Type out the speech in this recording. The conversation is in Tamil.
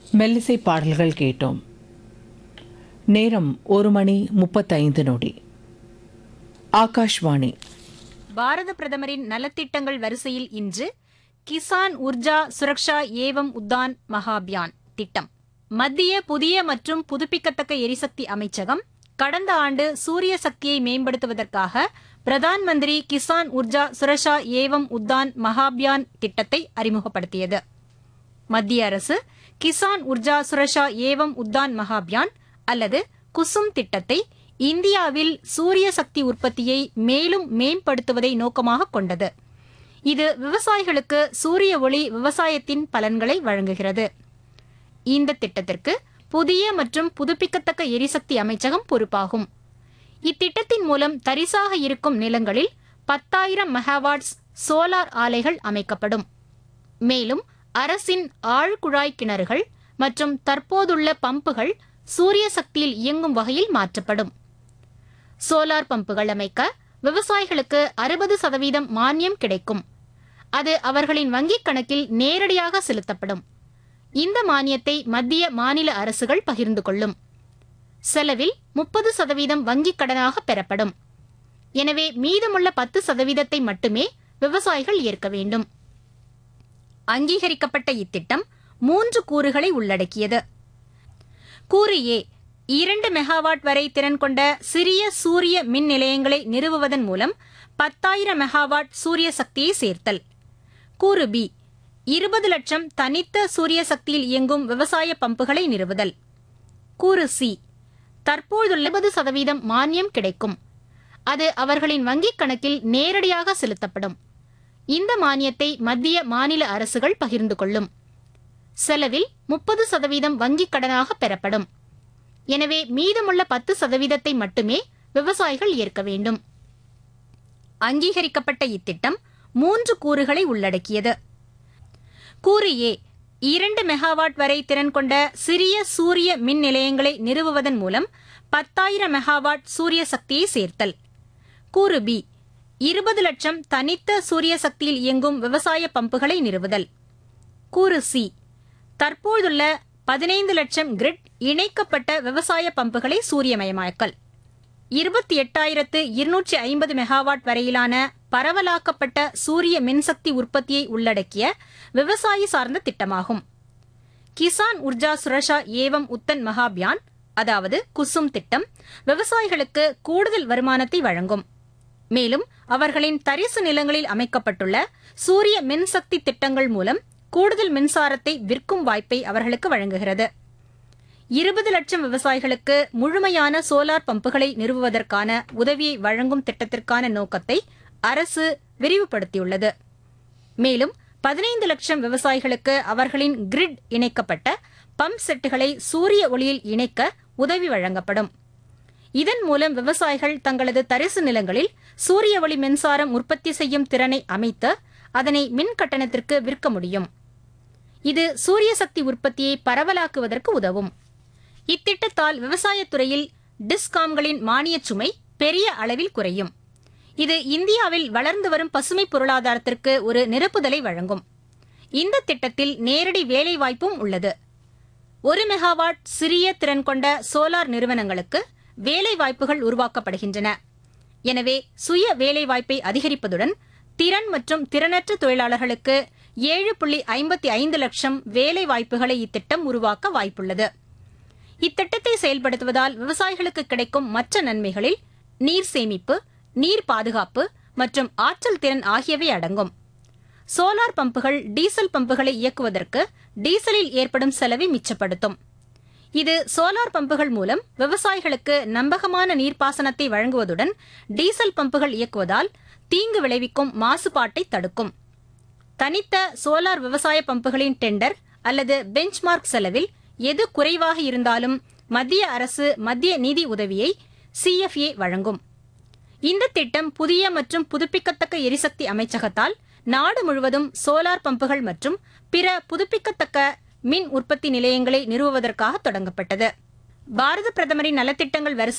மெல்லிசை பாடல்கள் கேட்டோம் நேரம் ஒரு மணி முப்பத்தைந்து நொடி ஆகாஷ்வாணி பாரத பிரதமரின் நலத்திட்டங்கள் வரிசையில் இன்று கிசான் உர்ஜா சுரக்ஷா ஏவம் உத்தான் மகாபியான் திட்டம் மத்திய புதிய மற்றும் புதுப்பிக்கத்தக்க எரிசக்தி அமைச்சகம் கடந்த ஆண்டு சூரிய சக்தியை மேம்படுத்துவதற்காக பிரதான் மந்திரி கிசான் உர்ஜா சுரக்ஷா ஏவம் உத்தான் மகாபியான் திட்டத்தை அறிமுகப்படுத்தியது மத்திய அரசு கிசான் உர்ஜா சுரக்ஷா ஏவம் உத்தான் மகாபியான் அல்லது குசும் திட்டத்தை இந்தியாவில் சூரிய சக்தி உற்பத்தியை மேலும் மேம்படுத்துவதை நோக்கமாக கொண்டது இது விவசாயிகளுக்கு சூரிய ஒளி விவசாயத்தின் பலன்களை வழங்குகிறது இந்த திட்டத்திற்கு புதிய மற்றும் புதுப்பிக்கத்தக்க எரிசக்தி அமைச்சகம் பொறுப்பாகும் இத்திட்டத்தின் மூலம் தரிசாக இருக்கும் நிலங்களில் பத்தாயிரம் மெகாவாட்ஸ் சோலார் ஆலைகள் அமைக்கப்படும் மேலும் அரசின் ஆழ்குழாய் கிணறுகள் மற்றும் தற்போதுள்ள பம்புகள் சூரிய சக்தியில் இயங்கும் வகையில் மாற்றப்படும் சோலார் பம்புகள் அமைக்க விவசாயிகளுக்கு அறுபது சதவீதம் மானியம் கிடைக்கும் அது அவர்களின் வங்கிக் கணக்கில் நேரடியாக செலுத்தப்படும் இந்த மானியத்தை மத்திய மாநில அரசுகள் பகிர்ந்து கொள்ளும் செலவில் முப்பது சதவீதம் வங்கிக் கடனாக பெறப்படும் எனவே மீதமுள்ள பத்து சதவீதத்தை மட்டுமே விவசாயிகள் ஏற்க வேண்டும் அங்கீகரிக்கப்பட்ட இத்திட்டம் மூன்று கூறுகளை உள்ளடக்கியது கூறு ஏ இரண்டு மெகாவாட் வரை திறன் கொண்ட சிறிய சூரிய மின் நிலையங்களை நிறுவுவதன் மூலம் பத்தாயிரம் மெகாவாட் சூரிய சக்தியை சேர்த்தல் கூறு பி இருபது லட்சம் தனித்த சூரிய சக்தியில் இயங்கும் விவசாய பம்புகளை நிறுவுதல் கூறு சி தற்போதுள்ள இருபது சதவீதம் மானியம் கிடைக்கும் அது அவர்களின் வங்கிக் கணக்கில் நேரடியாக செலுத்தப்படும் இந்த மானியத்தை மத்திய மாநில அரசுகள் பகிர்ந்து கொள்ளும் செலவில் முப்பது சதவீதம் வங்கிக் கடனாக பெறப்படும் எனவே மீதமுள்ள பத்து சதவீதத்தை மட்டுமே விவசாயிகள் ஏற்க வேண்டும் அங்கீகரிக்கப்பட்ட இத்திட்டம் மூன்று கூறுகளை உள்ளடக்கியது கூறு ஏ இரண்டு மெகாவாட் வரை திறன் கொண்ட சிறிய சூரிய மின் நிலையங்களை நிறுவுவதன் மூலம் பத்தாயிரம் மெகாவாட் சூரிய சக்தியை சேர்த்தல் கூறு பி இருபது லட்சம் தனித்த சூரிய சக்தியில் இயங்கும் விவசாய பம்புகளை நிறுவுதல் கூறு சி தற்போதுள்ள பதினைந்து லட்சம் கிரிட் இணைக்கப்பட்ட விவசாய பம்புகளை சூரியமயமாக்கல் இருபத்தி எட்டாயிரத்து இருநூற்றி ஐம்பது மெகாவாட் வரையிலான பரவலாக்கப்பட்ட சூரிய மின்சக்தி உற்பத்தியை உள்ளடக்கிய விவசாயி சார்ந்த திட்டமாகும் கிசான் உர்ஜா சுரஷா ஏவம் உத்தன் மகாபியான் அதாவது குசும் திட்டம் விவசாயிகளுக்கு கூடுதல் வருமானத்தை வழங்கும் மேலும் அவர்களின் தரிசு நிலங்களில் அமைக்கப்பட்டுள்ள சூரிய மின்சக்தி திட்டங்கள் மூலம் கூடுதல் மின்சாரத்தை விற்கும் வாய்ப்பை அவர்களுக்கு வழங்குகிறது இருபது லட்சம் விவசாயிகளுக்கு முழுமையான சோலார் பம்புகளை நிறுவுவதற்கான உதவியை வழங்கும் திட்டத்திற்கான நோக்கத்தை அரசு விரிவுபடுத்தியுள்ளது மேலும் பதினைந்து லட்சம் விவசாயிகளுக்கு அவர்களின் கிரிட் இணைக்கப்பட்ட பம்ப் செட்டுகளை சூரிய ஒளியில் இணைக்க உதவி வழங்கப்படும் இதன் மூலம் விவசாயிகள் தங்களது தரிசு நிலங்களில் சூரிய ஒளி மின்சாரம் உற்பத்தி செய்யும் திறனை அமைத்து அதனை மின் கட்டணத்திற்கு விற்க முடியும் இது சூரிய சக்தி உற்பத்தியை பரவலாக்குவதற்கு உதவும் இத்திட்டத்தால் விவசாயத்துறையில் டிஸ்காம்களின் மானியச் சுமை பெரிய அளவில் குறையும் இது இந்தியாவில் வளர்ந்து வரும் பசுமை பொருளாதாரத்திற்கு ஒரு நிரப்புதலை வழங்கும் இந்த திட்டத்தில் நேரடி வேலைவாய்ப்பும் உள்ளது ஒரு மெகாவாட் சிறிய திறன் கொண்ட சோலார் நிறுவனங்களுக்கு வேலை வாய்ப்புகள் உருவாக்கப்படுகின்றன எனவே சுய வேலைவாய்ப்பை அதிகரிப்பதுடன் திறன் மற்றும் திறனற்ற தொழிலாளர்களுக்கு ஏழு புள்ளி ஐம்பத்தி ஐந்து லட்சம் வேலை வாய்ப்புகளை இத்திட்டம் உருவாக்க வாய்ப்புள்ளது இத்திட்டத்தை செயல்படுத்துவதால் விவசாயிகளுக்கு கிடைக்கும் மற்ற நன்மைகளில் நீர் சேமிப்பு நீர் பாதுகாப்பு மற்றும் ஆற்றல் திறன் ஆகியவை அடங்கும் சோலார் பம்புகள் டீசல் பம்புகளை இயக்குவதற்கு டீசலில் ஏற்படும் செலவை மிச்சப்படுத்தும் இது சோலார் பம்புகள் மூலம் விவசாயிகளுக்கு நம்பகமான நீர்ப்பாசனத்தை வழங்குவதுடன் டீசல் பம்புகள் இயக்குவதால் தீங்கு விளைவிக்கும் மாசுபாட்டை தடுக்கும் தனித்த சோலார் விவசாய பம்புகளின் டெண்டர் அல்லது பெஞ்ச்மார்க் செலவில் எது குறைவாக இருந்தாலும் மத்திய அரசு மத்திய நிதி உதவியை சிஎஃப்ஏ வழங்கும் இந்த திட்டம் புதிய மற்றும் புதுப்பிக்கத்தக்க எரிசக்தி அமைச்சகத்தால் நாடு முழுவதும் சோலார் பம்புகள் மற்றும் பிற புதுப்பிக்கத்தக்க மின் உற்பத்தி நிலையங்களை நிறுவுவதற்காக தொடங்கப்பட்டது பாரத பிரதமரின் நலத்திட்டங்கள் வரிசை